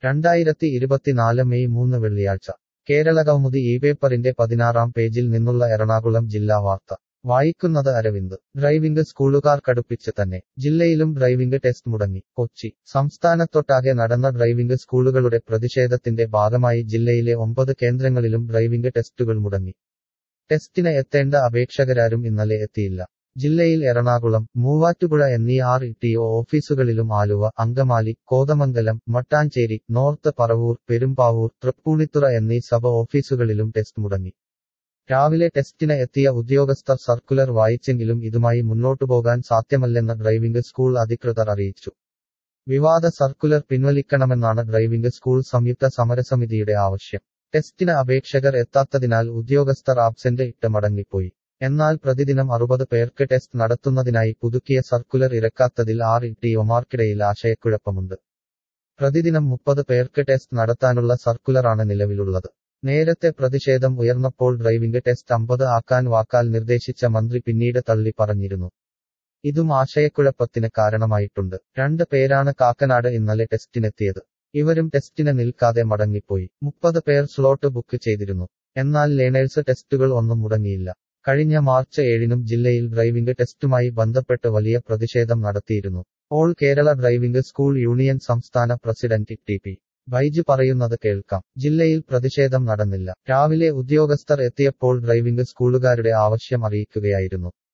രണ്ടായിരത്തി ഇരുപത്തിനാല് മെയ് മൂന്ന് വെള്ളിയാഴ്ച കേരള കൗമുദി ഈ പേപ്പറിന്റെ പതിനാറാം പേജിൽ നിന്നുള്ള എറണാകുളം ജില്ലാ വാർത്ത വായിക്കുന്നത് അരവിന്ദ് ഡ്രൈവിംഗ് സ്കൂളുകാർ കടുപ്പിച്ച് തന്നെ ജില്ലയിലും ഡ്രൈവിംഗ് ടെസ്റ്റ് മുടങ്ങി കൊച്ചി സംസ്ഥാനത്തൊട്ടാകെ നടന്ന ഡ്രൈവിംഗ് സ്കൂളുകളുടെ പ്രതിഷേധത്തിന്റെ ഭാഗമായി ജില്ലയിലെ ഒമ്പത് കേന്ദ്രങ്ങളിലും ഡ്രൈവിംഗ് ടെസ്റ്റുകൾ മുടങ്ങി ടെസ്റ്റിന് എത്തേണ്ട അപേക്ഷകരാരും ഇന്നലെ എത്തിയില്ല ജില്ലയിൽ എറണാകുളം മൂവാറ്റുപുഴ എന്നീ ആറ് ടിഒ ഓഫീസുകളിലും ആലുവ അങ്കമാലി കോതമംഗലം മട്ടാഞ്ചേരി നോർത്ത് പറവൂർ പെരുമ്പാവൂർ തൃപ്പൂണിത്തുറ എന്നീ സബ ഓഫീസുകളിലും ടെസ്റ്റ് മുടങ്ങി രാവിലെ ടെസ്റ്റിന് എത്തിയ ഉദ്യോഗസ്ഥർ സർക്കുലർ വായിച്ചെങ്കിലും ഇതുമായി മുന്നോട്ടു പോകാൻ സാധ്യമല്ലെന്ന് ഡ്രൈവിംഗ് സ്കൂൾ അധികൃതർ അറിയിച്ചു വിവാദ സർക്കുലർ പിൻവലിക്കണമെന്നാണ് ഡ്രൈവിംഗ് സ്കൂൾ സംയുക്ത സമരസമിതിയുടെ ആവശ്യം ടെസ്റ്റിന് അപേക്ഷകർ എത്താത്തതിനാൽ ഉദ്യോഗസ്ഥർ ആബ്സെന്റ് ഇട്ട് മടങ്ങിപ്പോയി എന്നാൽ പ്രതിദിനം അറുപത് പേർക്ക് ടെസ്റ്റ് നടത്തുന്നതിനായി പുതുക്കിയ സർക്കുലർ ഇറക്കാത്തതിൽ ആർ ടിഒമാർക്കിടയിൽ ആശയക്കുഴപ്പമുണ്ട് പ്രതിദിനം മുപ്പത് പേർക്ക് ടെസ്റ്റ് നടത്താനുള്ള സർക്കുലറാണ് നിലവിലുള്ളത് നേരത്തെ പ്രതിഷേധം ഉയർന്നപ്പോൾ ഡ്രൈവിംഗ് ടെസ്റ്റ് അമ്പത് ആക്കാൻ വാക്കാൽ നിർദ്ദേശിച്ച മന്ത്രി പിന്നീട് തള്ളി പറഞ്ഞിരുന്നു ഇതും ആശയക്കുഴപ്പത്തിന് കാരണമായിട്ടുണ്ട് രണ്ട് പേരാണ് കാക്കനാട് ഇന്നലെ ടെസ്റ്റിനെത്തിയത് ഇവരും ടെസ്റ്റിന് നിൽക്കാതെ മടങ്ങിപ്പോയി മുപ്പത് പേർ സ്ലോട്ട് ബുക്ക് ചെയ്തിരുന്നു എന്നാൽ ലേണേഴ്സ് ടെസ്റ്റുകൾ ഒന്നും മുടങ്ങിയില്ല കഴിഞ്ഞ മാർച്ച് ഏഴിനും ജില്ലയിൽ ഡ്രൈവിംഗ് ടെസ്റ്റുമായി ബന്ധപ്പെട്ട് വലിയ പ്രതിഷേധം നടത്തിയിരുന്നു all Kerala driving school union സംസ്ഥാന പ്രസിഡന്റ് ടി പി ബൈജു പറയുന്നത് കേൾക്കാം ജില്ലയിൽ പ്രതിഷേധം നടന്നില്ല രാവിലെ ഉദ്യോഗസ്ഥർ എത്തിയപ്പോൾ ഡ്രൈവിംഗ് സ്കൂളുകാരുടെ ആവശ്യം അറിയിക്കുകയായിരുന്നു